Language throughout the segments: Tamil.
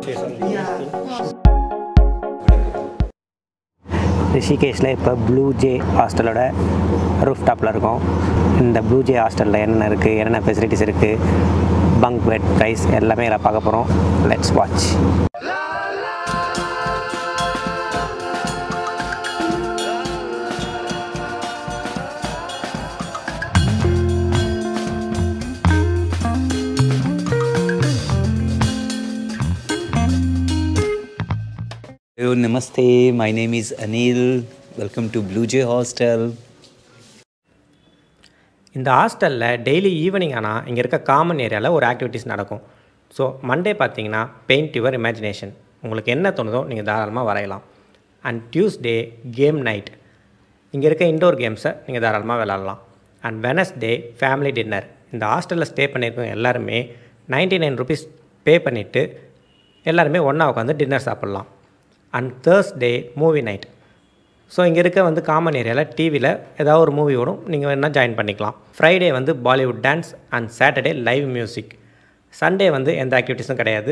ரிஷிகேஷில் இப்போ ப்ளூ ஜே ஹாஸ்டலோட ரூஃப் டாப்பில் இருக்கோம் இந்த ப்ளூ ஜே ஹாஸ்டலில் என்னென்ன இருக்குது என்னென்ன ஃபெசிலிட்டிஸ் இருக்குது பங்க் பெட் ப்ரைஸ் எல்லாமே இதில் பார்க்க போகிறோம் let's watch Hello, Namaste. My name is Anil. Welcome to Blue Jay Hostel. இந்த ஹாஸ்டலில் டெய்லி ஈவினிங் ஆனால் இங்கே இருக்க காமன் ஏரியாவில் ஒரு ஆக்டிவிட்டீஸ் நடக்கும் ஸோ மண்டே பார்த்தீங்கன்னா பெயிண்ட் யுவர் இமேஜினேஷன் உங்களுக்கு என்ன தோணுதோ நீங்கள் தாராளமாக வரையலாம் அண்ட் டியூஸ்டே கேம் நைட் இங்கே இருக்க இண்டோர் கேம்ஸை நீங்கள் தாராளமாக விளாட்லாம் அண்ட் வெனஸ்டே ஃபேமிலி டின்னர் இந்த ஹாஸ்டலில் ஸ்டே பண்ணியிருக்கவங்க எல்லாருமே நைன்ட்டி நைன் ருபீஸ் பே பண்ணிவிட்டு எல்லாருமே ஒன்றா உட்காந்து டின்னர் சாப்பிட்லாம் and Thursday movie night so இங்கே இருக்க வந்து காமன் ஏரியாவில் டிவியில் ஏதாவது ஒரு மூவி ஓடும் நீங்கள் வேணால் ஜாயின் பண்ணிக்கலாம் ஃப்ரைடே வந்து Bollywood dance and Saturday live music Sunday வந்து எந்த ஆக்டிவிட்டீஸும் கிடையாது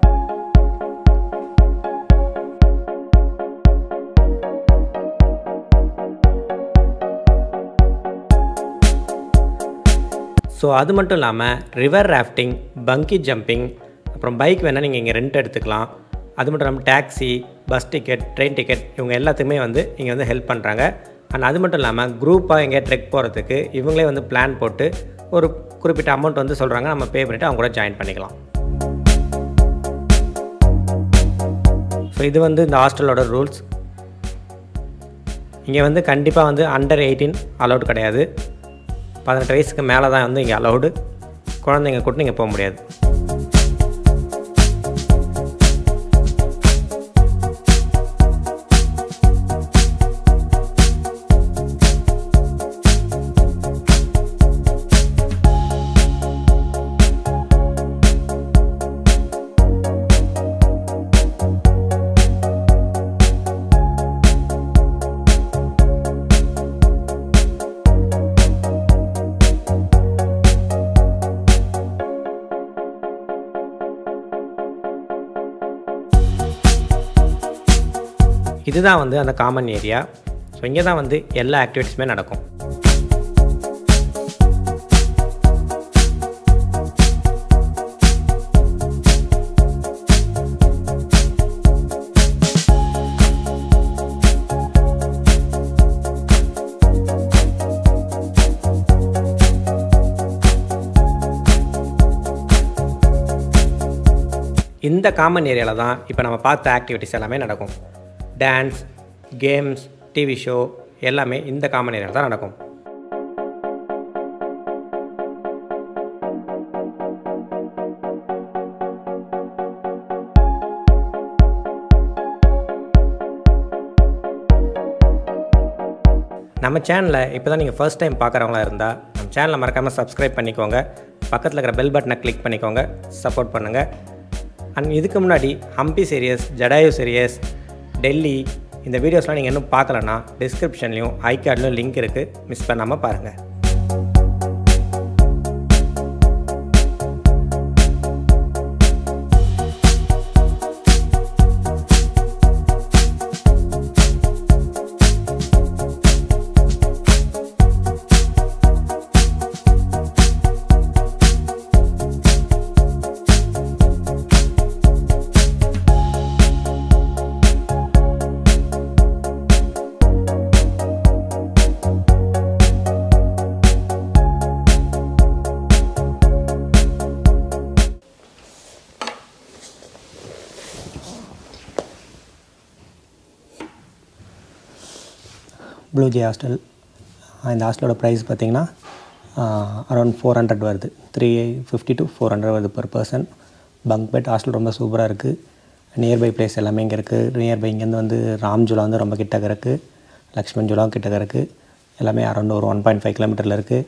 ஸோ அது மட்டும் இல்லாமல் ரிவர் ராஃப்டிங் பங்கி ஜம்பிங் அப்புறம் பைக் வேணால் நீங்கள் இங்கே ரெண்ட் எடுத்துக்கலாம் அது மட்டும் இல்லாமல் taxi bus ticket train ticket இவங்க எல்லாத்துக்குமே வந்து இங்கே வந்து ஹெல்ப் பண்ணுறாங்க அண்ட் அது மட்டும் இல்லாமல் குரூப்பாக எங்கேயா ட்ரெக் போகிறதுக்கு இவங்களே வந்து பிளான் போட்டு ஒரு குறிப்பிட்ட அமௌண்ட் வந்து சொல்கிறாங்க நம்ம பே பண்ணிவிட்டு அவங்க கூட ஜாயின் பண்ணிக்கலாம் ஸோ இது வந்து இந்த ஹாஸ்டலோட ரூல்ஸ் இங்கே வந்து கண்டிப்பாக வந்து அண்டர் எயிட்டீன் அலௌட் கிடையாது பதினெட்டு வயசுக்கு மேலே தான் வந்து இங்கே அலௌடு குழந்தைங்க கூட்டு நீங்கள் போக முடியாது இதுதான் வந்து அந்த காமன் ஏரியா ஸோ இங்கே தான் வந்து எல்லா ஆக்டிவிட்டீஸுமே நடக்கும் இந்த காமன் ஏரியாவில் தான் இப்போ நம்ம பார்த்த ஆக்டிவிட்டீஸ் எல்லாமே நடக்கும் டான்ஸ் கேம்ஸ் டிவி ஷோ எல்லாமே இந்த காமன் ஏரியாவில் தான் நடக்கும் நம்ம சேனலை இப்போ தான் நீங்கள் ஃபர்ஸ்ட் டைம் பார்க்குறவங்களா இருந்தால் நம்ம சேனலை மறக்காமல் சப்ஸ்கிரைப் பண்ணிக்கோங்க பக்கத்தில் இருக்கிற பெல் பட்டனை கிளிக் பண்ணிக்கோங்க சப்போர்ட் பண்ணுங்கள் அண்ட் இதுக்கு முன்னாடி ஹம்பி சீரியஸ் ஜடாயு சீரியஸ் டெல்லி இந்த வீடியோஸ்லாம் நீங்கள் இன்னும் பார்க்கலன்னா டிஸ்கிரிப்ஷன்லையும் ஐகார்ட்லையும் லிங்க் இருக்குது மிஸ் பண்ணாமல் பாருங்கள் ப்ளூ ஜே ஹாஸ்டல் இந்த ஹாஸ்டலோட ப்ரைஸ் பார்த்தீங்கன்னா அரௌண்ட் ஃபோர் ஹண்ட்ரட் வருது three fifty to four hundred வருது per person bunk bed hostel ரொம்ப சூப்பராக இருக்குது நியர்பை பிளேஸ் எல்லாமே இங்கே இருக்குது நியர்பை இங்கேருந்து வந்து ராம்ஜுலா வந்து ரொம்ப கிட்டக்க இருக்குது லக்ஷ்மண் ஜுலாம் கிட்டக்க இருக்குது எல்லாமே அரௌண்ட் ஒரு ஒன் பாயிண்ட் ஃபைவ் கிலோமீட்டரில் இருக்குது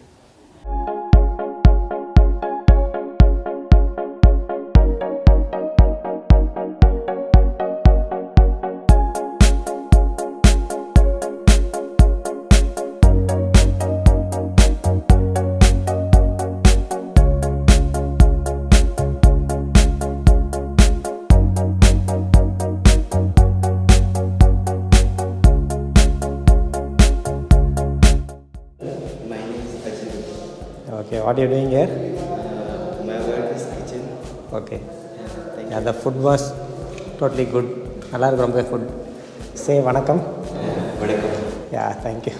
what are you doing here? My work is kitchen. Okay. Yeah, the food was totally good. நல்லா இருக்கு ரொம்ப ஃபுட் சே வணக்கம் வணக்கம் யா தேங்க்யூ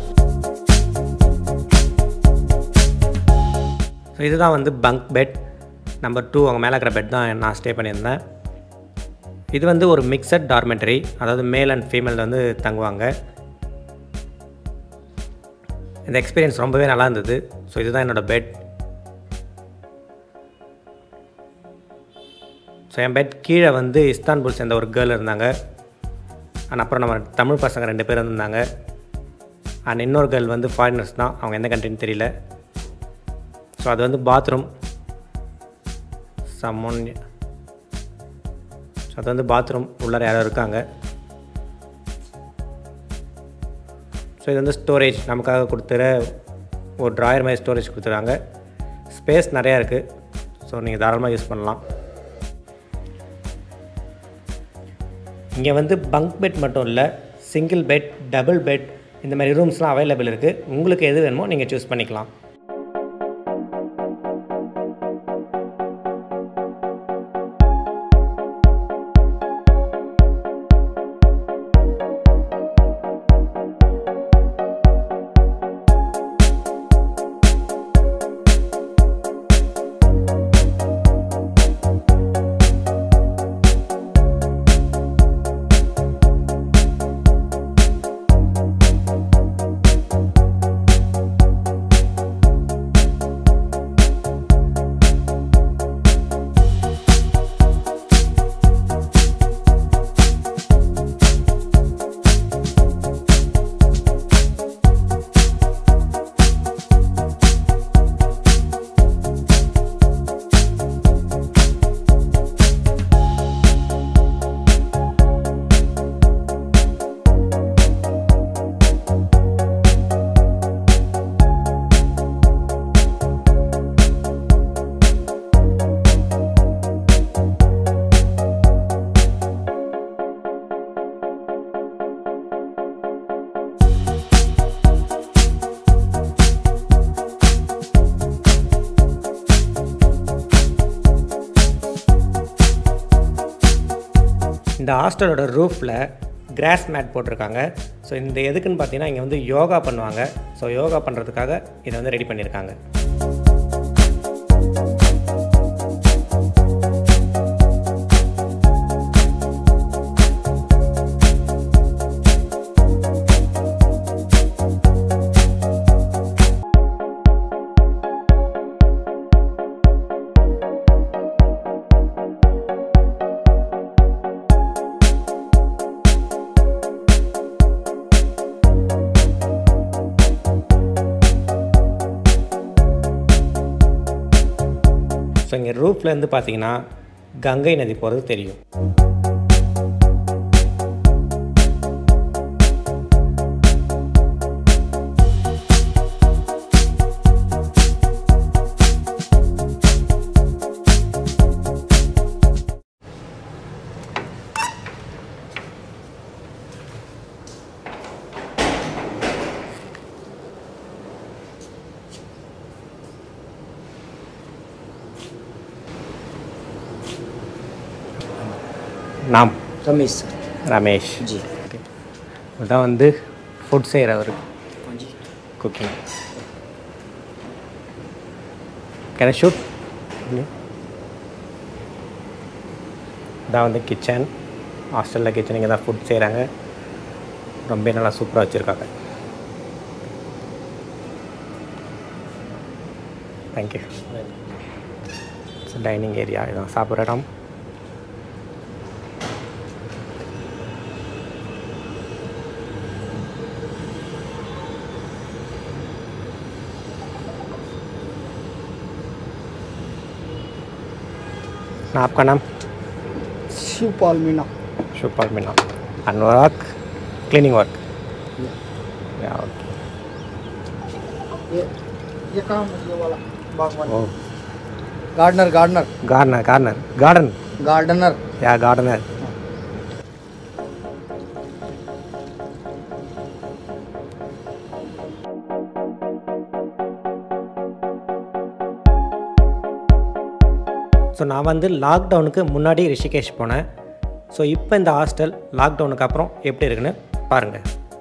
ஸோ இதுதான் வந்து பங்க் பெட் நம்பர் டூ அவங்க மேலே இருக்கிற பெட் தான் நான் ஸ்டே பண்ணியிருந்தேன் இது வந்து ஒரு மிக்சட் டார்மெண்டரி அதாவது மேல் அண்ட் ஃபீமேல் வந்து தங்குவாங்க இந்த எக்ஸ்பீரியன்ஸ் ரொம்பவே நல்லா இருந்தது ஸோ இதுதான் என்னோடய பெட் ஸோ என் பெட் கீழே வந்து இஸ்தான்புல் சேர்ந்த ஒரு கேர்ள் இருந்தாங்க அண்ட் அப்புறம் நம்ம தமிழ் பசங்க ரெண்டு பேர் இருந்தாங்க அண்ட் இன்னொரு கேர்ள் வந்து ஃபாரினர்ஸ் தான் அவங்க எந்த கண்ட்ரின்னு தெரியல ஸோ அது வந்து பாத்ரூம் சம்மன் ஸோ அது வந்து பாத்ரூம் உள்ளார யாரோ இருக்காங்க ஸோ இது வந்து ஸ்டோரேஜ் நமக்காக கொடுத்துற ஒரு ட்ராயர் மாதிரி ஸ்டோரேஜ் கொடுத்துருக்காங்க ஸ்பேஸ் நிறையா இருக்குது ஸோ நீங்கள் தாராளமாக யூஸ் பண்ணலாம் இங்கே வந்து பங்க் பெட் மட்டும் இல்லை சிங்கிள் பெட் டபுள் பெட் இந்த மாதிரி ரூம்ஸ்லாம் அவைலபிள் இருக்குது உங்களுக்கு எது வேணுமோ நீங்கள் சூஸ் பண்ணிக்கலாம் இந்த ஹாஸ்டலோட ரூஃபில் கிராஸ் மேட் போட்டிருக்காங்க ஸோ இந்த எதுக்குன்னு பார்த்தீங்கன்னா இங்கே வந்து யோகா பண்ணுவாங்க ஸோ யோகா பண்ணுறதுக்காக இதை வந்து ரெடி பண்ணியிருக்காங்க ஸோ இங்கே ரூஃப்லேருந்து பார்த்தீங்கன்னா கங்கை நதி போகிறது தெரியும் நாம் रमेश सर ரமேஷ் जी இதான் வந்து ஃபுட் செய்கிறவர் हाँ जी குக்கிங் கேன் ஷூட் இதான் வந்து கிச்சன் ஹாஸ்டலில் கிச்சன் இங்கே தான் ஃபுட் செய்கிறாங்க ரொம்ப நல்லா சூப்பராக வச்சுருக்காங்க தேங்க்யூ டைனிங் ஏரியா இதான் சாப்பிட்ற இடம் ना आपका नाम Shivpal Meena Shivpal Meena and work cleaning work yeah okay ये ये काम है ये वाला बागवान oh gardener gardener gardener gardener garden gardener yeah gardener so நான் வந்து லாக்டவுனுக்கு முன்னாடி ரிஷிகேஷ் போனேன் ஸோ இப்போ இந்த ஹாஸ்டல் லாக்டவுனுக்கு அப்புறம் எப்படி இருக்குன்னு பாருங்கள்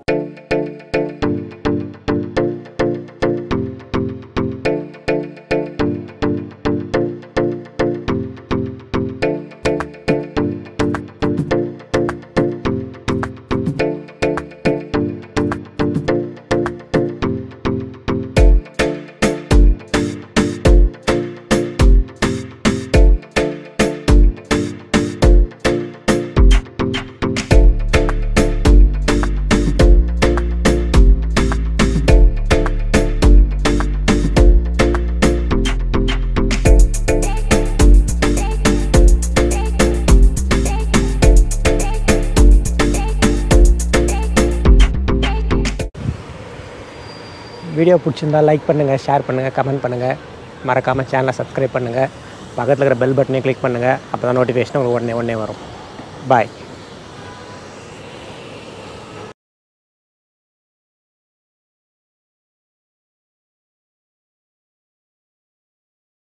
வீடியோ பிடிச்சிருந்தா லைக் பண்ணுங்கள் ஷேர் பண்ணுங்கள் கமெண்ட் பண்ணுங்கள் மறக்காமல் சேனலை சப்ஸ்கிரைப் பண்ணுங்கள் பக்கத்தில் இருக்கிற பெல் பட்டனையும் கிளிக் பண்ணுங்கள் அப்போ தான் நோட்டிஃபிகேஷன் உங்களுக்கு உடனே உடனே வரும் பாய்